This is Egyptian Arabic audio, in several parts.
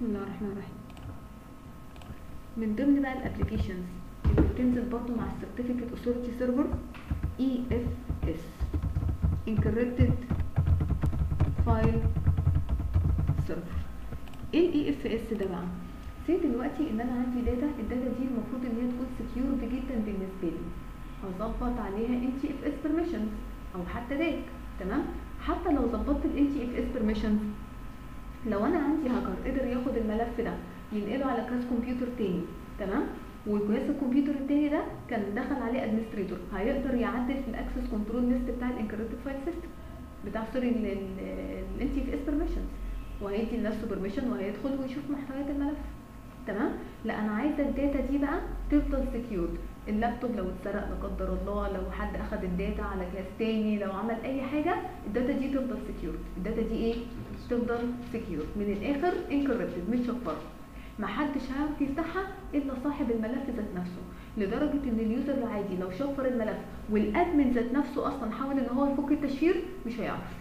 بسم الله الرحمن الرحيم من ضمن بقى الابلكيشنز اللي بتنزل برضه مع السيرتيفيكت اوثورتي سيرفر اي اف اس انكريبتد فايل سيرفر ايه الاي اف اس ده بقى سي دلوقتي ان انا عندي داتا الداتا دي المفروض ان هي تكون سكيور جدا بالنسبه لي هظبط عليها ان تي اف اس بيرميشنز او حتى داك تمام حتى لو ظبطت الان تي اف اس بيرميشنز لو انا عندي هاكر قدر ياخد الملف ده ينقله على كلاس كمبيوتر تاني تمام وجهاز الكمبيوتر التاني ده كان دخل عليه ادمنستريتور هيقدر يعدل في الاكسس كنترول ليست بتاع الانكريبتد فايل سيستم بتاع سوري الان تي اف اس بيرميشنز وهيدي لنفسه بيرميشن وهيدخل ويشوف محتويات الملف تمام لا انا عايزه الداتا دي بقى تفضل سكيورد اللابتوب لو اتسرق لا قدر الله لو حد اخد الداتا على جهاز تاني لو عمل اي حاجه الداتا دي تفضل سكيورد الداتا دي ايه تفضل سكيور من الاخر انكربتد متشفره محدش هيعرف يفتحها الا صاحب الملف ذات نفسه لدرجه ان اليوزر العادي لو شفر الملف والادمن ذات نفسه اصلا حاول ان هو يفك التشفير مش هيعرف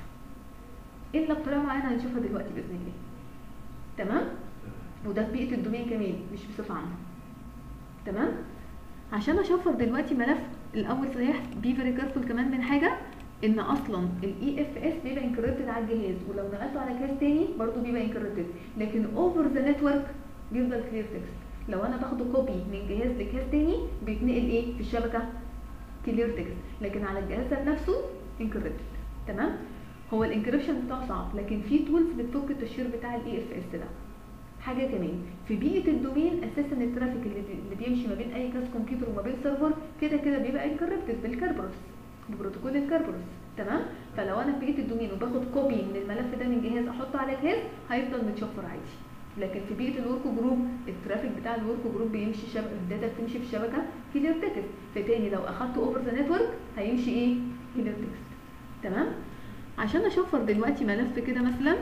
الا بطريقه معينه هنشوفها دلوقتي باذن الله تمام وده في بيئه الدومين كمان مش بصفه عامه تمام عشان اشفر دلوقتي ملف الاول صحيح بي فيري كارفول كمان من حاجه ان اصلا الاي اف اس بيبقى انكريبتد على الجهاز ولو نقلته على جهاز تاني برضه بيبقى انكريبتد لكن اوفر ذا نتورك بيفضل كلير تكست لو انا باخده كوبي من جهاز لجهاز تاني بيتنقل ايه في الشبكه كلير تكست لكن على الجهاز ذات نفسه انكريبتد تمام هو الانكريبشن بتاعه صعب لكن في تولز بتفك التشفير بتاع الاي اف اس ده حاجه كمان في بيئه الدومين اساسا الترافيك اللي, بي... اللي بيمشي ما بين اي كاس كمبيوتر وما بين سيرفر كده كده بيبقى انكريبتد بالكربروس ببروتوكول الكربروس تمام فلو انا في بيئه الدومين وباخد كوبي من الملف ده من جهاز احطه على جهاز هيفضل متشفر عادي لكن في بيئه الورك جروب الترافيك بتاع الورك جروب بيمشي شبكه الداتا بتمشي في شبكه كلير تكست فتاني لو اخدته اوفر ذا نتورك هيمشي ايه كلير تكست تمام عشان اشفر دلوقتي ملف كده مثلا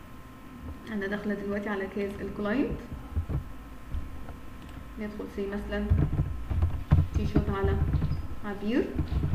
انا داخله دلوقتي على كاس الكلاينت ندخل سي مثلا تي شوت على عبير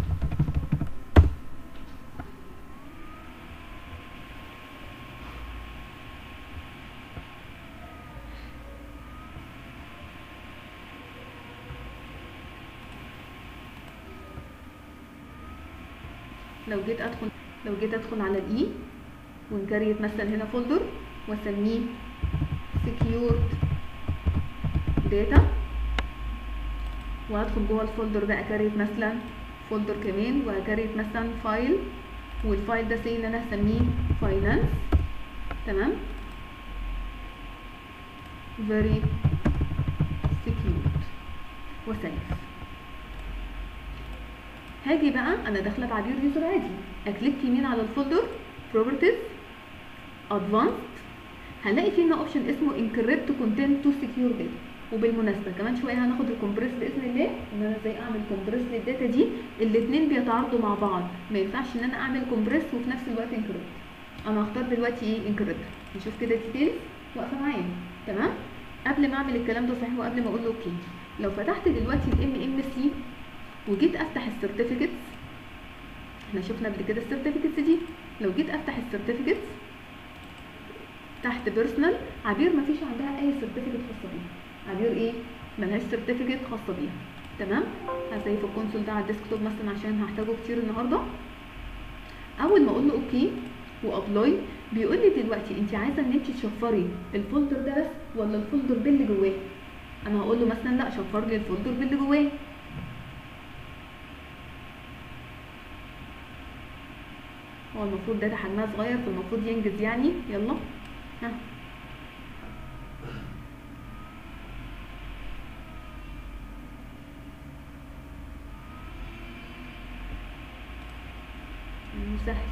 لو جيت ادخل لو جيت ادخل على الاي ونكريت مثلا هنا فولدر واسميه secured data وهدخل جوه الفولدر ده اكريت مثلا فولدر كمان وهكريت مثلا فايل والفايل ده سي ان انا هسميه finance تمام very secured وسيف هاجي بقى انا داخله بعبير يوزر عادي اكليك يمين على الفولدر properties advanced هنلاقي فيه هنا اوبشن اسمه encrypt content to secure data وبالمناسبه كمان شويه هناخد الكومبريس باذن الله ان انا ازاي اعمل كومبريس للداتا دي الاثنين بيتعارضوا مع بعض ما ينفعش ان انا اعمل كومبريس وفي نفس الوقت انكريبت انا هختار دلوقتي ايه انكريبت نشوف كده ديتيلز واقفه معايا تمام قبل ما اعمل الكلام ده صحيح وقبل ما اقول له اوكي لو فتحت دلوقتي الام ام سي وجيت افتح السيرتيفيكتس احنا شفنا قبل كده السيرتيفيكتس دي لو جيت افتح السيرتيفيكتس تحت بيرسونال عبير ما فيش عندها اي سيرتيفيكت خاصه بيها عبير ايه ملهاش سيرتيفيكت خاصه بيها تمام زي في الكونسول ده على الديسكتوب مثلا عشان هحتاجه كتير النهارده اول ما اقول له اوكي وابلاي بيقول لي دلوقتي انت عايزه ان انت تشفري الفولدر ده بس ولا الفولدر باللي جواه انا هقول له مثلا لا شفر لي الفولدر باللي جواه هو المفروض داتا حجمها صغير فالمفروض ينجز يعني يلا ها سهل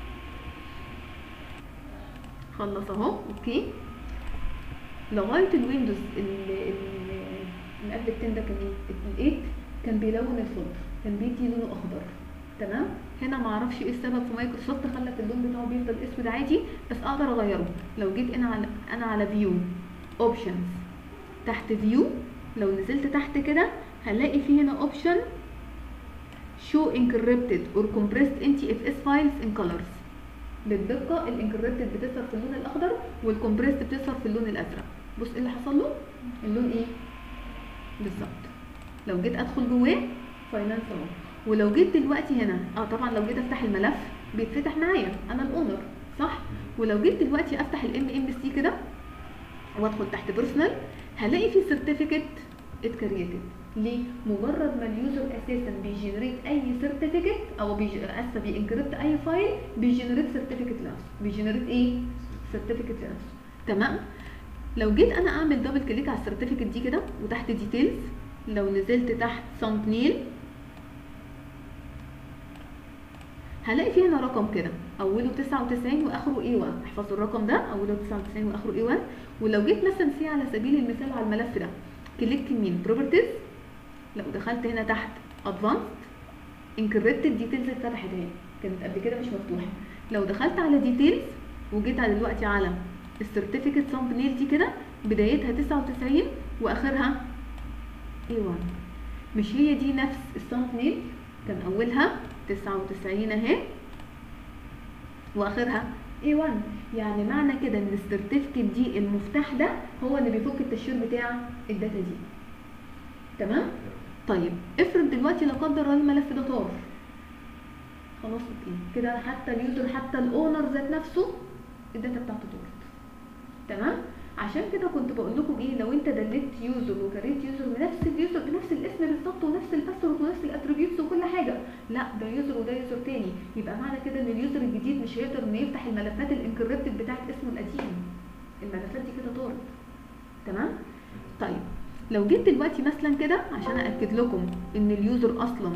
خلص اهو اوكي لغايه الويندوز اللي قبل التن ده كان ايه الايت كان بيلون الفولدر كان بيدي لونه اخضر تمام هنا ما اعرفش ايه السبب في مايكروسوفت خلت اللون بتاعه بيفضل اسود عادي بس اقدر اغيره لو جيت انا على انا على فيو اوبشنز تحت فيو لو نزلت تحت كده هنلاقي في هنا اوبشن show encrypted or compressed NTFS files in colors بالدقه الانكريبتد بتظهر في اللون الاخضر والكومبريست بتظهر في اللون الازرق بص ايه اللي حصل له اللون ايه بالظبط لو جيت ادخل جواه فاينانس اهو ولو جيت دلوقتي هنا اه طبعا لو جيت افتح الملف بيتفتح معايا انا الاونر صح ولو جيت دلوقتي افتح الام ام سي كده وادخل تحت بيرسونال هلاقي في سيرتيفيكت اتكريتد ليه؟ مجرد ما اليوزر اساسا بيجنريت اي سيرتيفيكت او بيج... اسفه بينكربت اي فايل بيجنريت سيرتيفيكت لنفسه بيجنريت ايه؟ سيرتيفيكت لنفسه تمام؟ لو جيت انا اعمل دبل كليك على السيرتيفيكت دي كده وتحت ديتيلز لو نزلت تحت سامبنيل هلاقي في هنا رقم كده اوله 99 واخره اي 1 احفظوا الرقم ده اوله 99 واخره اي 1 ولو جيت مثلا سي على سبيل المثال على الملف ده كليك يمين بروبرتيز لو دخلت هنا تحت ادفانسد انكريبتد ديتيلز اتفتحت اهي كانت قبل كده مش مفتوحه لو دخلت على ديتيلز وجيت على دلوقتي على السيرتيفيكت سامبنيل دي كده بدايتها 99 واخرها اي 1 مش هي دي نفس السامبنيل كان اولها 99 اهي واخرها A1 يعني معنى كده ان السيرتيفيكت دي المفتاح ده هو اللي بيفك التشفير بتاع الداتا دي تمام طيب افرض دلوقتي لا قدر الله الملف ده طار خلاص اوكي كده حتى اليوزر حتى الاونر ذات نفسه الداتا بتاعته طارت تمام عشان كده كنت بقول لكم ايه لو انت دلت يوزر وكريت يوزر بنفس اليوزر بنفس الاسم بالظبط ونفس الباسورد ونفس الاتريبيوتس وكل حاجه لا ده يوزر وده يوزر تاني يبقى معنى كده ان اليوزر الجديد مش هيقدر انه يفتح الملفات الانكريبتد بتاعت اسمه القديم الملفات دي كده طارت تمام طيب لو جيت دلوقتي مثلا كده عشان اكد لكم ان اليوزر اصلا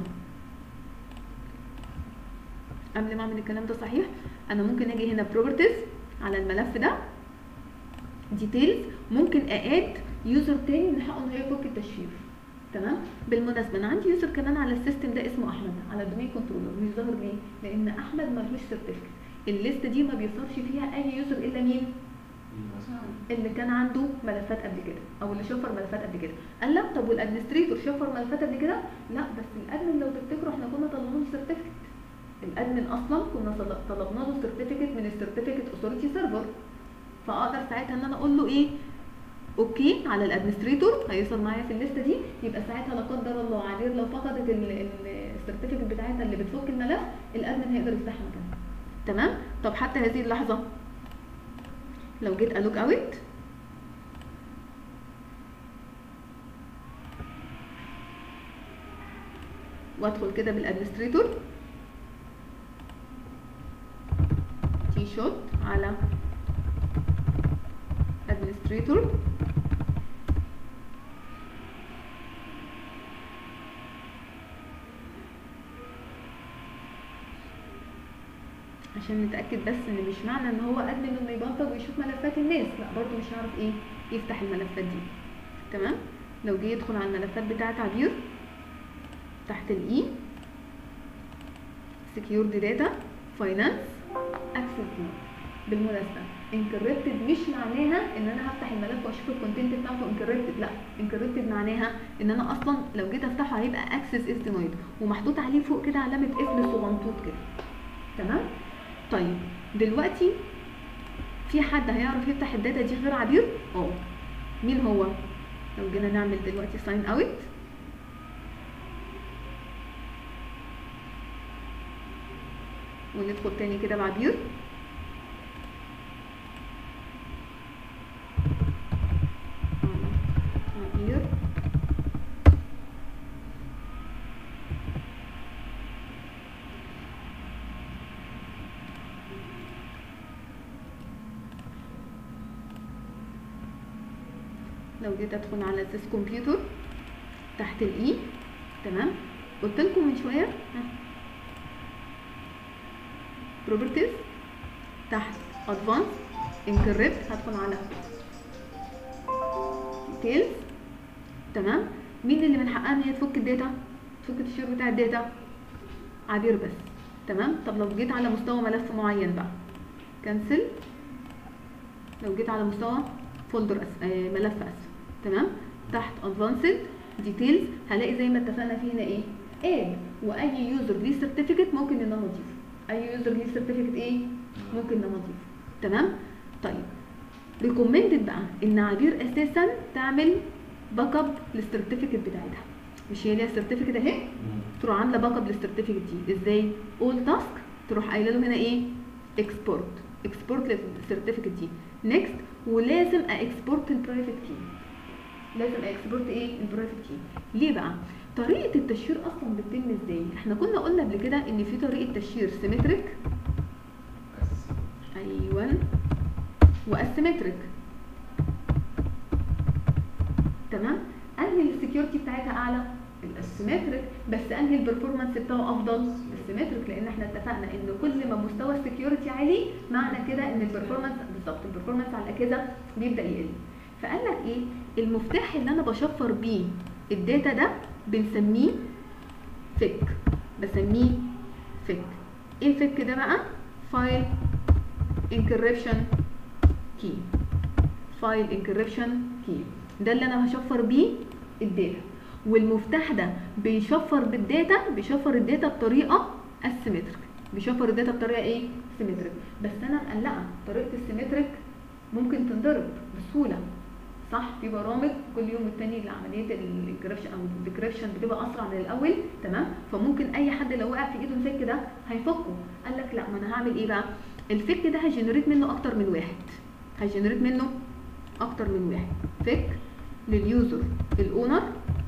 قبل ما اعمل الكلام ده صحيح انا ممكن اجي هنا بروبرتيز على الملف ده ديتيلز ممكن ااد يوزر تاني من حقه ان هو يفك التشفير تمام بالمناسبه انا عندي يوزر كمان على السيستم ده اسمه احمد على الدومين كنترولر مش ظاهر ليه لان احمد ملوش سيرتيفيكت الليست دي ما بيظهرش فيها اي يوزر الا مين اللي كان عنده ملفات قبل كده او اللي شفر ملفات قبل كده قال لا طب والادمنستريتور شفر ملفات قبل كده لا بس الادمن لو تفتكروا احنا كنا طلبنا له سيرتيفيكت الادمن اصلا كنا طلبنا له سيرتيفيكت من السيرتيفيكت اوثورتي سيرفر فاقدر ساعتها ان انا اقول له ايه اوكي على الادمنستريتور هيوصل معايا في الليسته دي يبقى ساعتها لا قدر الله عبير لو فقدت السيرتيفيكت بتاعتها اللي بتفك الملف الادمن هيقدر يفتحها مكانها تمام طب حتى هذه اللحظه لو جيت الوج اوت وادخل كده بالادمنستريتور تي شوت على administrator عشان نتاكد بس ان مش معنى ان هو ادمن انه يبلطج ويشوف ملفات الناس لا برضو مش هعرف ايه يفتح الملفات دي تمام لو جه يدخل على الملفات بتاعه عبير تحت الاي secured data finance access بالمناسبه انكريبتد مش معناها ان انا هفتح الملف واشوف الكونتنت بتاعته انكريبتد لا انكريبتد معناها ان انا اصلا لو جيت افتحه هيبقى اكسس از دينايد ومحطوط عليه فوق كده علامه اسم صغنطوط كده تمام طيب دلوقتي في حد هيعرف يفتح الداتا دي غير عبير اه مين هو لو جينا نعمل دلوقتي ساين اوت وندخل تاني كده بعبير عبير لو جيت ادخل على سيس كمبيوتر تحت الاي تمام قلت لكم من شويه بروبرتيز تحت ادفانس انكريبت هدخل على ديتيلز تمام مين اللي من حقها ان هي تفك الداتا تفك التشير بتاع الداتا عبير بس تمام طب لو جيت على مستوى ملف معين بقى كنسل لو جيت على مستوى فولدر أس... آه ملف اسف تمام تحت ادفانسد ديتيلز هلاقي زي ما اتفقنا فيه هنا ايه اد واي يوزر ليه سيرتيفيكت ممكن ان انا اضيفه اي يوزر ليه سيرتيفيكت ايه ممكن ده نضيفه تمام طيب ريكومندد بقى ان عبير اساسا تعمل باك اب للسيرتيفيكت بتاعتها مش هي ليها سيرتيفيكت اهي تروح عامله باك اب للسيرتيفيكت دي ازاي اول تاسك تروح قايله له هنا ايه اكسبورت اكسبورت للسيرتيفيكت دي نيكست ولازم اكسبورت البرايفت كي لازم اكسبورت ايه البرايفت كي ليه بقى طريقه التشفير اصلا بتتم ازاي احنا كنا قلنا قبل كده ان في طريقه تشفير سيمتريك ايوه واسيمتريك تمام انهي السكيورتي بتاعتها اعلى الاسيمتريك بس انهي البرفورمانس بتاعه افضل السيمتريك لان احنا اتفقنا ان كل ما مستوى السكيورتي عالي معنى كده ان البرفورمانس بالظبط البرفورمانس على الاجهزه بيبدا يقل فقال لك ايه المفتاح اللي انا بشفر بيه الداتا ده بنسميه فك بسميه فك ايه الفك ده بقى فايل انكريبشن كي فايل انكريبشن كي ده اللي انا هشفر بيه الداتا والمفتاح ده بيشفر بالداتا بيشفر الداتا بطريقه اسيمتريك بيشفر الداتا بطريقه ايه سيمتريك بس انا مقلقه طريقه السيمتريك ممكن تنضرب بسهوله صح في برامج كل يوم التاني لعمليه الانكريبشن او الديكريبشن بتبقى اسرع من الاول تمام فممكن اي حد لو وقع في ايده الفك ده هيفكه قال لك لا ما انا هعمل ايه بقى الفك ده هيجنريت منه اكتر من واحد هيجنريت منه اكتر من واحد فك لليوزر الاونر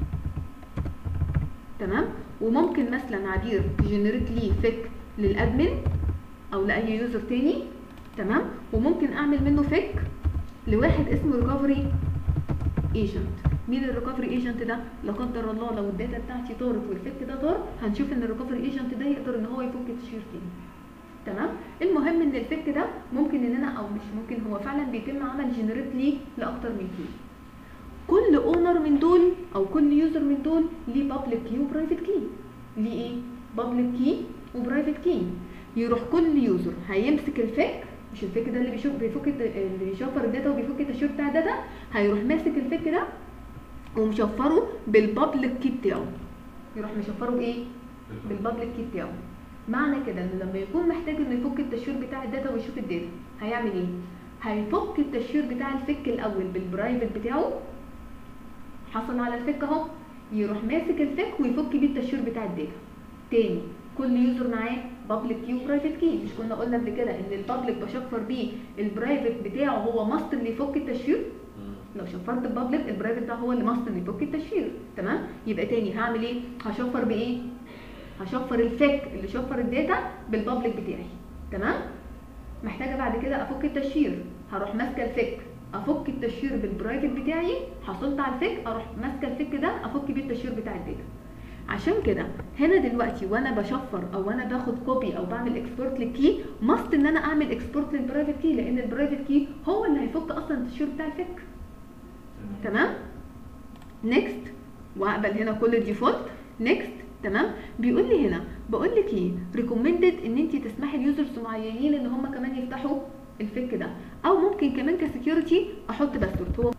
تمام وممكن مثلا عبير تجنريت ليه فك للادمن او لاي يوزر تاني تمام وممكن اعمل منه فك لواحد اسمه ريكفري ايجنت مين الريكفري ايجنت ده لا قدر الله لو الداتا بتاعتي طارت والفك ده طار هنشوف ان الريكفري ايجنت ده يقدر ان هو يفك التشير تاني تمام المهم ان الفك ده ممكن ان انا او مش ممكن هو فعلا بيتم عمل جنريت ليه لاكتر من كي كل اونر من دول او كل يوزر من دول ليه بابليك كي وبرايفت كي ليه ايه بابليك كي وبرايفت كي يروح كل يوزر هيمسك الفك مش الفك ده اللي بيشوف بيفك اللي بيشفر الداتا وبيفك التشفير بتاع الداتا هيروح ماسك الفك ده ومشفره بالبابليك كي بتاعه يروح مشفره بايه بالبابليك كي بتاعه معنى كده ان لما يكون محتاج انه يفك التشفير بتاع الداتا ويشوف الداتا هيعمل ايه هيفك التشفير بتاع الفك الاول بالبرايفت بتاعه حصل على الفك اهو يروح ماسك الفك ويفك بيه التشفير بتاع الداتا تاني كل يوزر معاه بابليك كي وبرايفت كي مش كنا قلنا قبل كده ان البابليك بشفر بيه البرايفت بتاعه هو ماستر اللي يفك التشفير لو شفرت البابليك البرايفت ده هو اللي ماستر اللي يفك التشفير تمام يبقى تاني هعمل ايه هشفر بايه هشفر الفك اللي شفر الداتا بالبابليك بتاعي تمام محتاجه بعد كده افك التشفير هروح ماسكه الفك افك التشفير بالبرايفت بتاعي حصلت على الفك اروح ماسكه الفك ده افك بيه التشفير بتاع الداتا عشان كده هنا دلوقتي وانا بشفر او انا باخد كوبي او بعمل اكسبورت للكي ماست ان انا اعمل اكسبورت للبرايفت كي لان البرايفت كي هو اللي هيفك اصلا التشفير بتاع الفك تمام نيكست واقبل هنا كل الديفولت نيكست تمام بيقول لي هنا بقول لك ايه ريكومندد ان انت تسمحي ليوزرز معينين ان هم كمان يفتحوا الفك ده او ممكن كمان كسكيورتي احط باسورد هو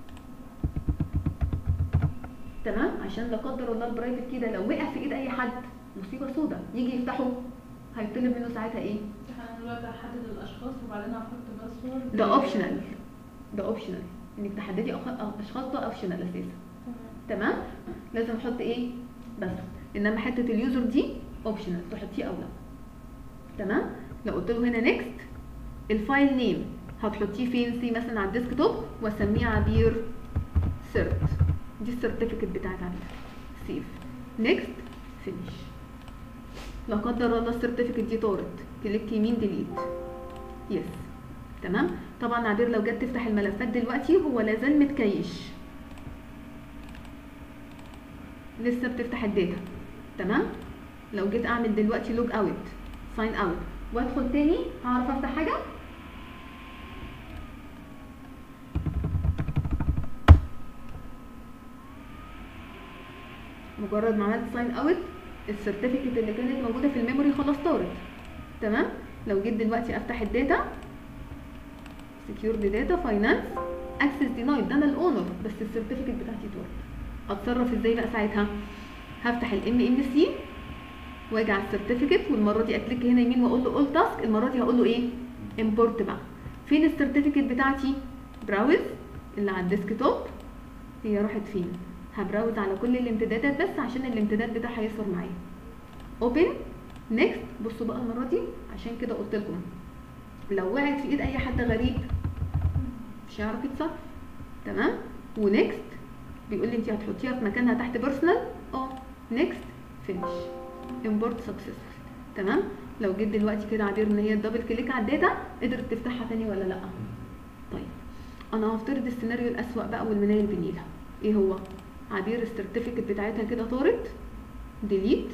تمام عشان لا قدر الله البرايفت كي ده لو وقع في ايد اي حد مصيبه سودا يجي يفتحه هيطلب منه ساعتها ايه انا دلوقتي هحدد الاشخاص وبعدين هحط باسورد ده اوبشنال ده اوبشنال انك تحددي أخ- اشخاص ده اوبشنال اساسا تمام لازم احط ايه بس انما حته اليوزر دي اوبشنال تحطيه او لا تمام لو قلت له هنا نيكست الفايل نيم هتحطيه فين سي مثلا على الديسك توب واسميه عبير سيرت دي السيرتيفيكت بتاعت عبير سيف نيكست فينيش لا قدر الله السيرتيفيكت دي طارت كليك يمين ديليت يس تمام طبعا عبير لو جت تفتح الملفات دلوقتي هو لازال متكيش لسه بتفتح الداتا تمام لو جيت اعمل دلوقتي لوج اوت ساين اوت وادخل تاني هعرف افتح حاجه مجرد ما عملت ساين اوت السيرتيفيكت اللي كانت موجوده في الميموري خلاص طارت تمام لو جيت دلوقتي افتح الداتا سكيورد داتا فاينانس اكسس دينايد ده انا الاونر بس السيرتيفيكت بتاعتي طارت اتصرف ازاي بقى ساعتها هفتح الام ام سي واجي على السيرتيفيكت والمره دي اكليك هنا يمين واقول له اول تاسك المره دي هقول له ايه امبورت بقى فين السيرتيفيكت بتاعتي براوز اللي على الديسك توب هي راحت فين هبراوز على كل الامتدادات بس عشان الامتداد بتاعها يظهر معايا اوبن نيكست بصوا بقى المره دي عشان كده قلت لكم لو وقعت في ايد اي حد غريب مش هيعرف يتصرف تمام ونيكست بيقول لي انت هتحطيها في مكانها تحت بيرسونال اه نيكست فينش امبورت سكسسفول تمام لو جيت دلوقتي كده عبير ان هي دبل كليك على الداتا قدرت تفتحها تاني ولا لا طيب انا هفترض السيناريو الاسوأ بقى والمنايل بنيلها ايه هو عبير السيرتيفيكت بتاعتها كده طارت ديليت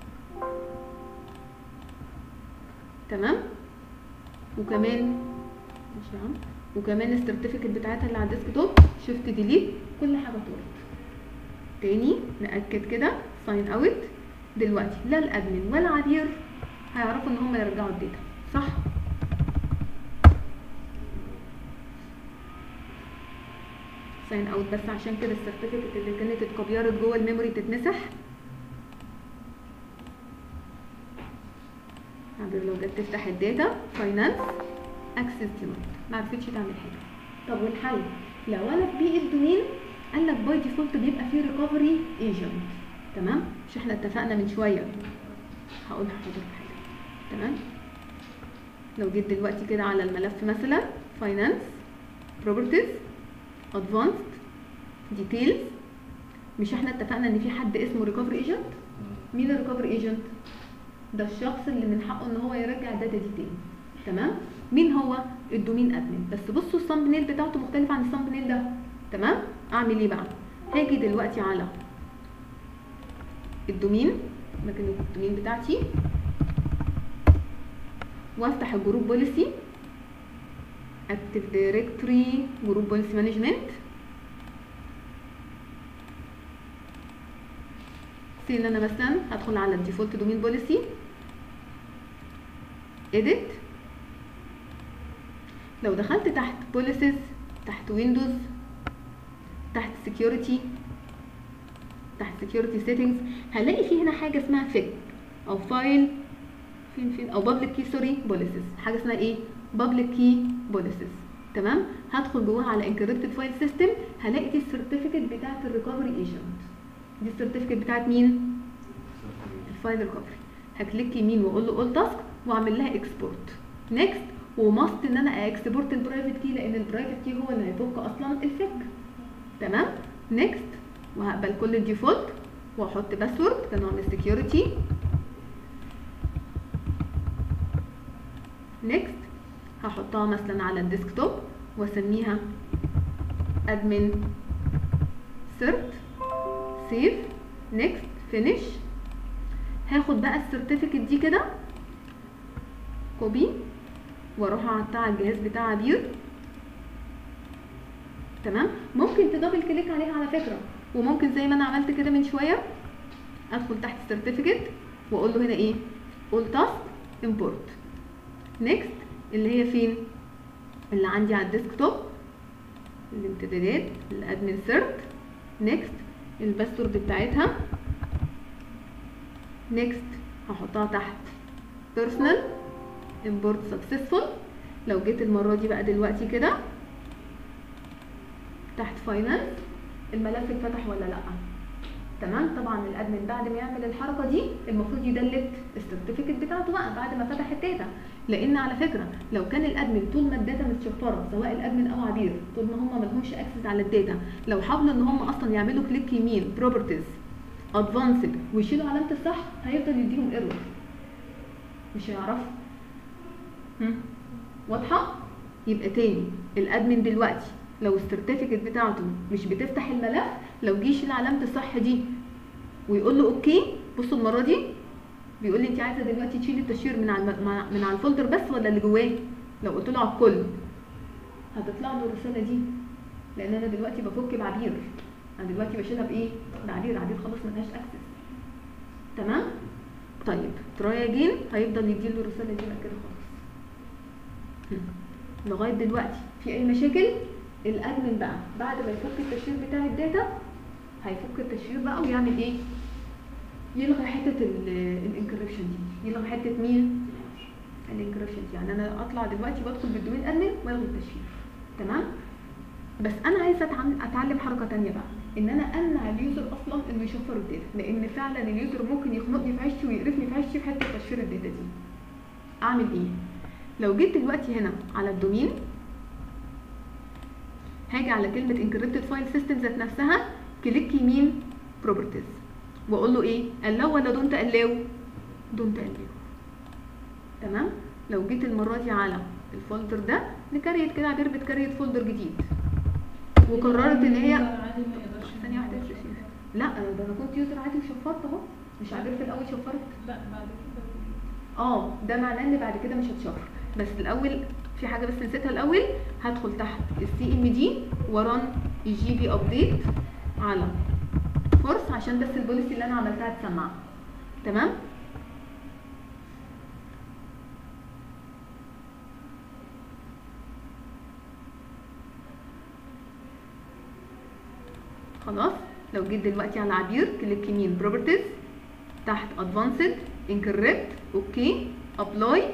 تمام وكمان ماشي يا عم وكمان السيرتيفيكت بتاعتها اللي على الديسك توب شفت ديليت كل حاجه طارت تاني ناكد كده ساين اوت دلوقتي لا الادمن ولا عبير هيعرفوا ان هم يرجعوا الداتا صح ساين اوت بس عشان كده السيرتيفيكت اللي كانت اتكبيرت جوه الميموري تتمسح عبير لو جت تفتح الداتا فاينانس اكسس دينايد ما عرفتش تعمل حاجه طب والحل لو انا في بيئه دومين قال لك باي ديفولت بيبقى فيه ريكفري ايجنت تمام مش احنا اتفقنا من شويه هقول لحضرتك حاجه تمام لو جيت دلوقتي كده على الملف مثلا فاينانس بروبرتيز ادفانسد ديتيلز مش احنا اتفقنا ان في حد اسمه ريكفري ايجنت مين الريكفري ايجنت ده الشخص اللي من حقه ان هو يرجع الداتا دي تاني تمام مين هو الدومين ادمن بس بصوا الثامب بتاعته مختلفه عن الثامب ده تمام اعمل ايه بقى هاجي دلوقتي على الدومين مكان الدومين بتاعتي وافتح الجروب بوليسي اكتف دايركتوري جروب بوليسي مانجمنت سي ان انا مثلا هدخل على الديفولت دومين بوليسي edit لو دخلت تحت بوليسز تحت ويندوز تحت security تحت security settings هنلاقي في هنا حاجه اسمها فيك او فايل فين فين او public key سوري policies حاجه اسمها ايه public key policies تمام هدخل جواها على encrypted file system هلاقي دي السيرتيفيكت بتاعت الريكفري ايجنت دي السيرتيفيكت بتاعت مين الفايل ريكفري هكليك يمين واقول له اول تاسك واعمل لها اكسبورت نيكست وماست ان انا اكسبورت البرايفت كي لان البرايفت كي هو اللي هيفك اصلا الفك تمام نيكست وهقبل كل الديفولت واحط باسورد كنوع من السكيورتي نيكست هحطها مثلا على الديسكتوب واسميها admin cert save next finish هاخد بقى السيرتيفيكت دي كده كوبي واروح احطها على الجهاز بتاع عبير تمام ممكن تدبل كليك عليها على فكره وممكن زي ما انا عملت كده من شويه ادخل تحت السيرتيفيكت واقول له هنا ايه all task import next اللي هي فين اللي عندي على الديسكتوب الامتدادات الادمن سيرت نيكست الباسورد بتاعتها نيكست هحطها تحت بيرسونال import successful لو جيت المره دي بقى دلوقتي كده تحت فاينانس الملف اتفتح ولا لا تمام طبعا الادمن بعد ما يعمل الحركه دي المفروض يدلت السيرتيفيكت بتاعته بقى بعد ما فتح الداتا لان على فكره لو كان الادمن طول ما الداتا متشفره سواء الادمن او عبير طول ما هم ما لهمش اكسس على الداتا لو حاولوا ان هم اصلا يعملوا كليك يمين بروبرتيز ادفانسد ويشيلوا علامه الصح هيفضل يديهم ايرور مش هيعرفوا هم؟ واضحه يبقى تاني الادمن دلوقتي لو السيرتيفيكت بتاعته مش بتفتح الملف لو جه يشيل علامه الصح دي ويقول له اوكي بصوا المره دي بيقول لي انت عايزه دلوقتي تشيلي التشهير من على الم- من على الفولدر بس ولا اللي جواه لو قلت له على الكل هتطلع له الرساله دي لان انا دلوقتي بفك بعبير انا دلوقتي بشيلها بايه بعبير عبير خلاص ملهاش اكسس تمام طيب تراي اجين هيفضل يديله الرساله دي بقى كده خلاص هم. لغايه دلوقتي في اي مشاكل الادمن بقى بعد ما يفك التشهير بتاع الداتا هيفك التشهير بقى ويعمل ايه يلغي حته الانكريبشن دي يلغي حته مين الانكريبشن يعني انا اطلع دلوقتي وادخل بالدومين ادمن والغي التشفير تمام بس انا عايزه أتعم- اتعلم حركه تانية بقى ان انا امنع اليوزر اصلا انه يشفر الداتا لان فعلا اليوزر ممكن يخنقني في عيشتي ويقرفني في عيشتي في حته تشفير الداتا دي اعمل ايه لو جيت دلوقتي هنا على الدومين هاجي على كلمه انكريبتد فايل سيستم ذات نفسها كليك يمين بروبرتيز واقول له ايه allow ولا دونت allow دونت allow تمام لو جيت المره دي على الفولدر ده نكريت كده عبير بتكريت فولدر جديد وقررت ان هي عادي ما يقدرش ثانيه واحده يا شيخ. لا ده انا كنت يوزر عادي وشفرت اهو مش عبير في الاول شفرت لا بعد كده اه ده معناه ان بعد كده مش هتشفر بس الاول في حاجه بس نسيتها الاول هدخل تحت السي ام دي وران الجي بي ابديت على فورس عشان بس البوليسي اللي انا عملتها تسمع تمام خلاص لو جيت دلوقتي على عبير كليك يمين بروبرتيز تحت ادفانسد انكريبت اوكي ابلاي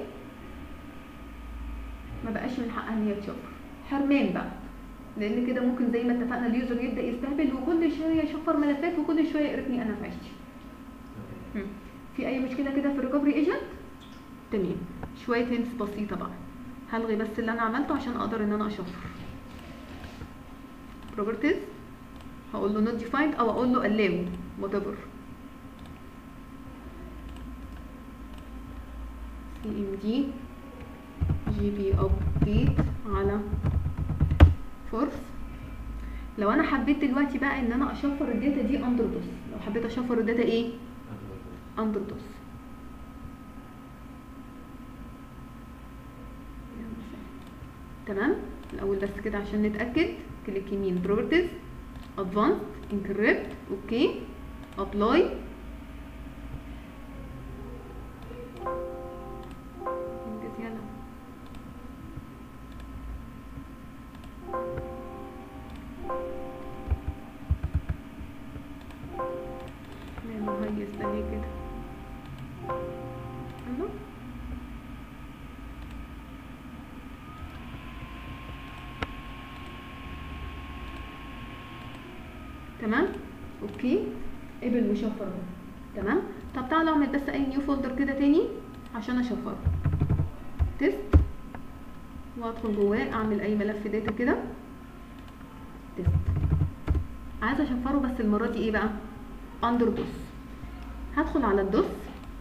ما بقاش من حقها ان هي تشفر حرمان بقى لان كده ممكن زي ما اتفقنا اليوزر يبدا يستهبل وكل شويه يشفر ملفات وكل شويه يقرفني انا في عيشتي مم. في اي مشكله كده في الريكفري ايجنت تمام شويه هنس بسيطه بقى هلغي بس اللي انا عملته عشان اقدر ان انا اشفر بروبرتيز هقول له not defined او اقول له allow whatever cmd gb update على force لو انا حبيت دلوقتي بقى ان انا اشفر الداتا دي اندر دوس لو حبيت اشفر الداتا ايه اندر دوس تمام الاول بس كده عشان نتاكد كليك يمين بروبرتيز ادفانس انكريبت اوكي ابلاي انجز يلا لا مهيس ده ليه كده الله تمام اوكي قبل وشفر اهو تمام طب تعالوا اعمل بس اي نيو فولدر كده تاني عشان اشفره تيست وادخل جواه اعمل اي ملف داتا كده تيست عايزه اشفره بس المره دي ايه بقى اندر دوس هدخل على الدوس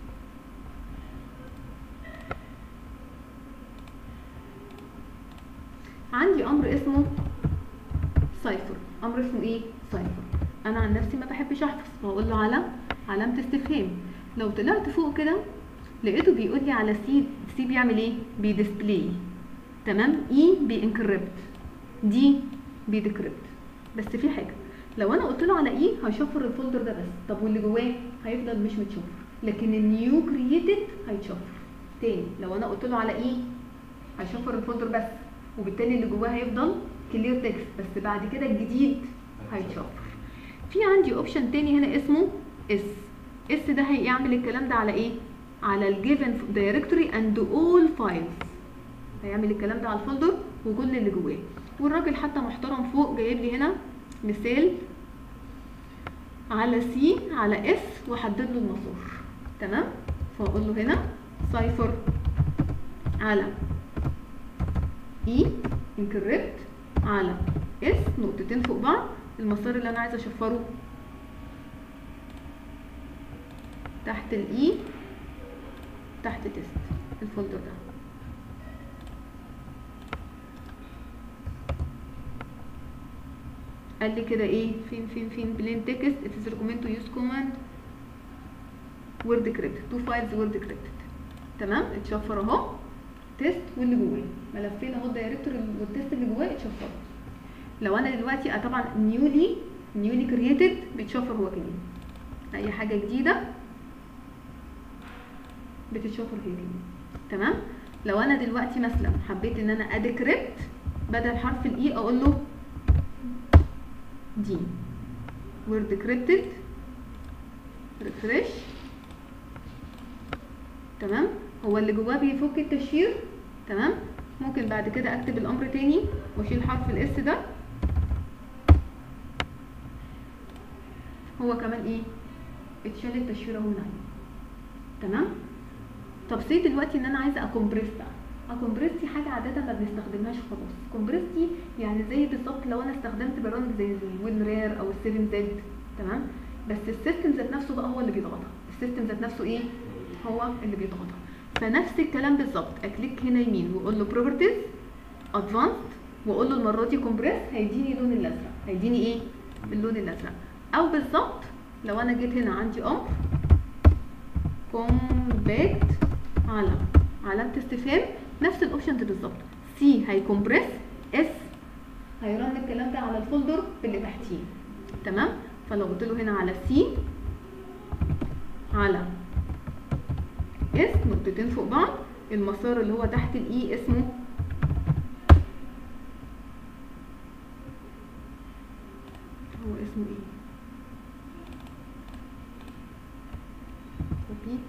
عندي امر اسمه سايفر امر اسمه ايه سايفر انا عن نفسي ما بحبش احفظ فاقول له على علامه استفهام لو طلعت فوق كده لقيته بيقول لي على سي سي بيعمل ايه بيديسبلاي تمام اي بينكربت دي بيديكربت بس في حاجه لو انا قلت له على اي هيشفر الفولدر ده بس طب واللي جواه هيفضل مش متشفر لكن النيو كرييتد هيتشفر تاني لو انا قلت له على اي هيشفر الفولدر بس وبالتالي اللي جواه هيفضل كلير تكست بس بعد كده الجديد هيتشفر في عندي اوبشن تاني هنا اسمه اس اس ده هيعمل الكلام ده على ايه على الجيفن دايركتوري اند اول فايلز هيعمل الكلام ده على الفولدر وكل اللي جواه والراجل حتى محترم فوق جايب لي هنا مثال على سي على اس وحدد له المسار تمام فاقول له هنا سايفر على اي انكريبت على اس نقطتين فوق بعض المسار اللي انا عايزه اشفره تحت الاي تحت تيست الفولدر ده قال لي كده ايه فين فين فين بلين تكست it is recommended to use command word decrypted two files word decrypted تمام اتشفر اهو تيست واللي جواه ملفين اهو الدايركتوري والتيست اللي جواه اتشفروا لو انا دلوقتي آه طبعا نيولي نيولي كرييتد بيتشفر هو كمان اي حاجه جديده بتتشفر هي كمان تمام لو انا دلوقتي مثلا حبيت ان انا اديكريبت بدل حرف الاي اقول له دي word decrypted refresh تمام هو اللي جواه بيفك التشفير تمام ممكن بعد كده اكتب الامر تاني واشيل حرف الاس ده هو كمان ايه اتشال التشفير اهو من عليه تمام طب سي دلوقتي ان انا عايزه اكمبريس بقى اكمبريس دي حاجه عاده ما بنستخدمهاش خلاص كومبريس دي يعني زي بالظبط لو انا استخدمت برامج زي الوين رير او السيفن زد تمام بس السيستم ذات نفسه بقى هو اللي بيضغطها السيستم ذات نفسه ايه هو اللي بيضغطها فنفس الكلام بالظبط اكليك هنا يمين واقول له بروبرتيز ادفانسد واقول له المره دي كومبريس هيديني اللون الازرق هيديني ايه اللون الازرق او بالظبط لو انا جيت هنا عندي امر كومباكت على علامه استفهام نفس الاوبشنز بالظبط سي هيكمبريس اس هيرن الكلام ده على الفولدر اللي تحتيه تمام فلو قلت له هنا على سي على اس نقطتين فوق بعض المسار اللي هو تحت الاي اسمه هو اسمه ايه كوبي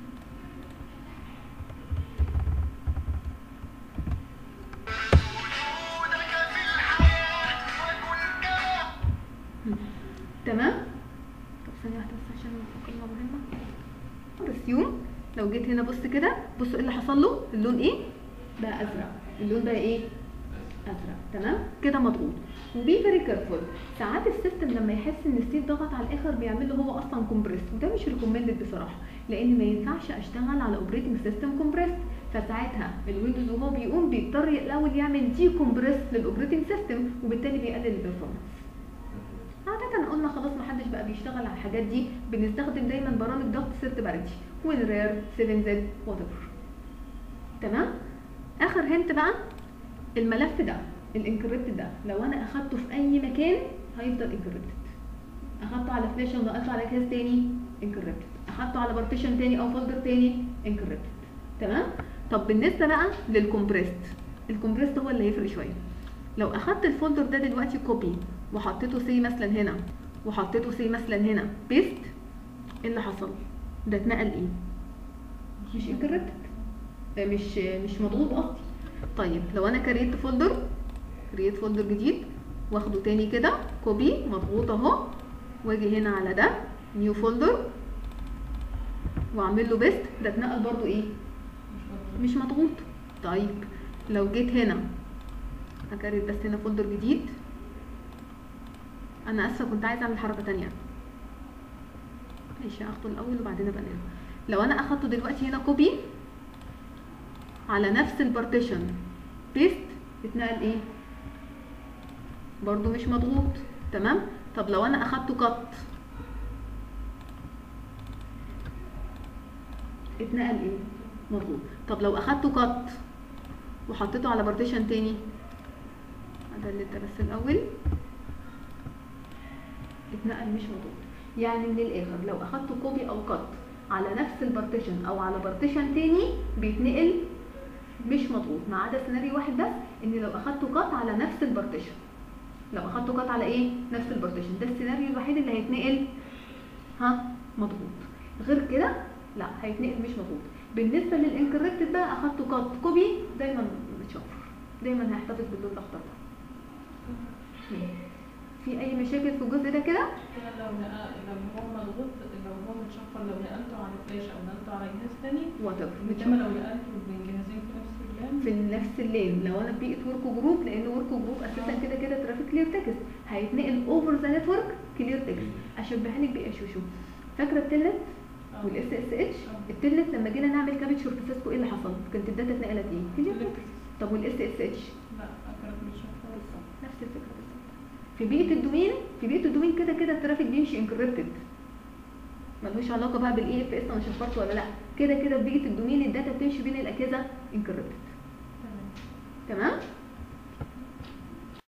تمام طب ثانية واحدة بس عشان كلمة مهمة رسيوم لو جيت هنا بص كده بص ايه اللي حصل له اللون ايه بقى ازرق اللون بقى ايه ازرق تمام كده مضغوط وبي فيري كيرفول ساعات السيستم لما يحس ان السيت ضغط على الاخر بيعمل له هو اصلا كومبريس وده مش ريكومندد بصراحه لان ما ينفعش اشتغل على اوبريتنج سيستم كومبريس فساعتها الويندوز وهو بيقوم بيضطر الاول يعمل دي كومبريس للاوبريتنج سيستم وبالتالي بيقلل البرفورمانس عادة قلنا خلاص محدش بقى بيشتغل على الحاجات دي بنستخدم دايما برامج ضغط سيرت بارتي وين رير 7 زد وات تمام اخر هنت بقى الملف ده الانكريبت ده لو انا اخدته في اي مكان هيفضل انكريبتد اخدته على فلاشه ونقلته على جهاز تاني انكريبتد اخدته على بارتيشن تاني او فولدر تاني انكريبتد تمام طب بالنسبه بقى للكومبريست الكومبريست هو اللي هيفرق شويه لو اخدت الفولدر ده دلوقتي كوبي وحطيته سي مثلا هنا وحطيته سي مثلا هنا بيست ايه اللي حصل ده اتنقل ايه مش انكريبتد مش مش مضغوط قصدي طيب لو انا كريت فولدر كريت فولدر جديد واخده تاني كده كوبي مضغوط اهو واجي هنا على ده نيو فولدر واعمل له بيست ده اتنقل برضو ايه مش مضغوط طيب لو جيت هنا هكريت بس هنا فولدر جديد انا اسفه كنت عايزه اعمل حركه تانية ماشي هاخده الاول وبعدين ابقى انام لو انا اخدته دلوقتي هنا كوبي على نفس البارتيشن بيست اتنقل ايه برضو مش مضغوط تمام طب لو انا اخدته كات اتنقل ايه مضغوط طب لو اخدته كات وحطيته على بارتيشن تاني ادلت ده بس الاول اتنقل مش مضغوط يعني من الاخر لو اخدته كوبي او كات على نفس البارتيشن او على بارتيشن تاني بيتنقل مش مضغوط ما عدا سيناريو واحد بس ان لو اخدته كات على نفس البارتيشن لو اخدته كات على ايه نفس البارتيشن ده السيناريو الوحيد اللي هيتنقل ها مضغوط غير كده لا هيتنقل مش مضغوط بالنسبه للانكريبتد بقى اخدته كات كوبي دايما متشفر دايما هيحتفظ باللون الاخضر ده في اي مشاكل في الجزء ده كده كده لو نقل لو هو مضغوط لو هو متشفر لو نقلته على فلاش او نقلته على جهاز تاني وات انما لو نقلته من جهازين في نفس اللان في نفس اللين لو انا في بيئه ورك جروب لان ورك جروب اساسا كده كده ترافيك كلير تكست هيتنقل اوفر ذا نتورك كلير تكست اشبهها لك بايه شوشو فاكره التلت والاس اس اتش التلت لما جينا نعمل كابتشر في سيسكو ايه اللي حصل كانت الداتا اتنقلت ايه كلير تكست طب والاس اس اتش لا كانت متشفرة نفس الفكره بالظبط في بيئه الدومين في بيئه الدومين كده كده الترافيك بيمشي انكريبتد ملوش علاقه بقى بالاي اف اس انا شفرت ولا لا كده كده في بيئه الدومين الداتا بتمشي بين الاجهزه انكريبتد تمام تمام